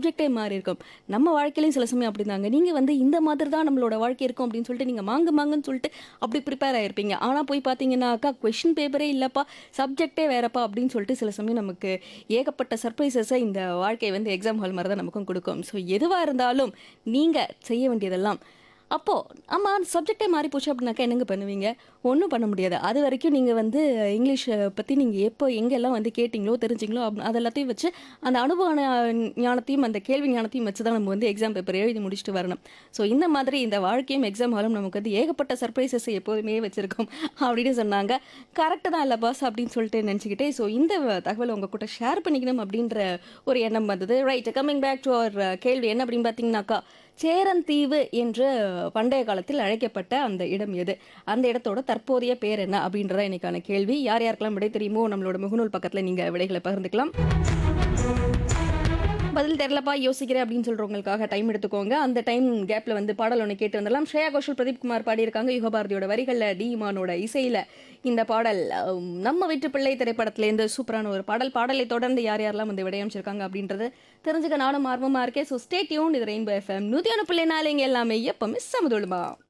சப்ஜெக்டே மாறி இருக்கும் நம்ம வாழ்க்கையிலையும் சில சமயம் அப்படிதாங்க நீங்கள் வந்து இந்த மாதிரி தான் நம்மளோட வாழ்க்கை இருக்கும் அப்படின்னு சொல்லிட்டு நீங்கள் மாங்கு மாங்குன்னு சொல்லிட்டு அப்படி ப்ரிப்பேர் ஆயிருப்பீங்க ஆனால் போய் பார்த்தீங்கன்னாக்கா கொஷின் பேப்பரே இல்லைப்பா சப்ஜெக்டே வேறப்பா அப்படின்னு சொல்லிட்டு சில சமயம் நமக்கு ஏகப்பட்ட சர்ப்ரைசஸை இந்த வாழ்க்கை வந்து எக்ஸாம் ஹால் மாதிரி தான் நமக்கும் கொடுக்கும் ஸோ எதுவாக இருந்தாலும் நீங்கள் செய்ய வேண்டியதெல்லாம் அப்போது ஆமாம் சப்ஜெக்டே மாறி போச்சு அப்படின்னாக்கா என்னங்க பண்ணுவீங்க ஒன்றும் பண்ண முடியாது அது வரைக்கும் நீங்கள் வந்து இங்கிலீஷை பற்றி நீங்கள் எப்போ எங்கெல்லாம் வந்து கேட்டிங்களோ தெரிஞ்சிங்களோ அப் அது எல்லாத்தையும் வச்சு அந்த அனுபவ ஞா- ஞானத்தையும் அந்த கேள்வி ஞானத்தையும் வச்சு தான் நம்ம வந்து எக்ஸாம் பேப்பர் எழுதி முடிச்சுட்டு வரணும் ஸோ இந்த மாதிரி இந்த வாழ்க்கையும் எக்ஸாம் ஹாலும் நமக்கு வந்து ஏகப்பட்ட சர்ப்ரைசஸை எப்போதுமே வச்சுருக்கோம் அப்படின்னு சொன்னாங்க கரெக்டு தான் இல்லை பாஸ் அப்படின்னு சொல்லிட்டு நினச்சிக்கிட்டே ஸோ இந்த தகவலை உங்கள் கூட ஷேர் பண்ணிக்கணும் அப்படின்ற ஒரு எண்ணம் வந்தது ரைட் கம்மிங் பேக் டு அவர் கேள்வி என்ன அப்படின்னு பார்த்தீங்கன்னாக்கா சேரந்தீவு என்று பண்டைய காலத்தில் அழைக்கப்பட்ட அந்த இடம் எது அந்த இடத்தோட தற்போதைய பேர் என்ன அப்படின்றத இன்னைக்கான கேள்வி யார் யாருக்கெல்லாம் விடை தெரியுமோ நம்மளோட முகநூல் பக்கத்தில் நீங்கள் விடைகளை பகிர்ந்துக்கலாம் பதில் தெரிலப்பா யோசிக்கிறேன் அப்படின்னு சொல்றவங்களுக்காக டைம் எடுத்துக்கோங்க அந்த டைம் கேப்ல வந்து பாடல் ஒன்று கேட்டு வந்துடலாம் ஸ்ரேயா கோஷல் பிரதீப் குமார் பாடியிருக்காங்க யுகபாரதியோட வரிகள்ல டி இமானோட இசையில இந்த பாடல் அம், நம்ம வீட்டு பிள்ளை திரைப்படத்திலேருந்து சூப்பரான ஒரு பாடல் பாடலை தொடர்ந்து யார் யாரெல்லாம் வந்து விடையமைச்சிருக்காங்க அப்படின்றது தெரிஞ்சுக்க நானும் ஆர்வமா இருக்கேன் ஸோ ஸ்டே டியூன் இது ரெயின்போ எஃப்எம் நூத்தி ஒன்று பிள்ளை நாளைங்க எல்லாமே எப்பவுமே சமதுளுமா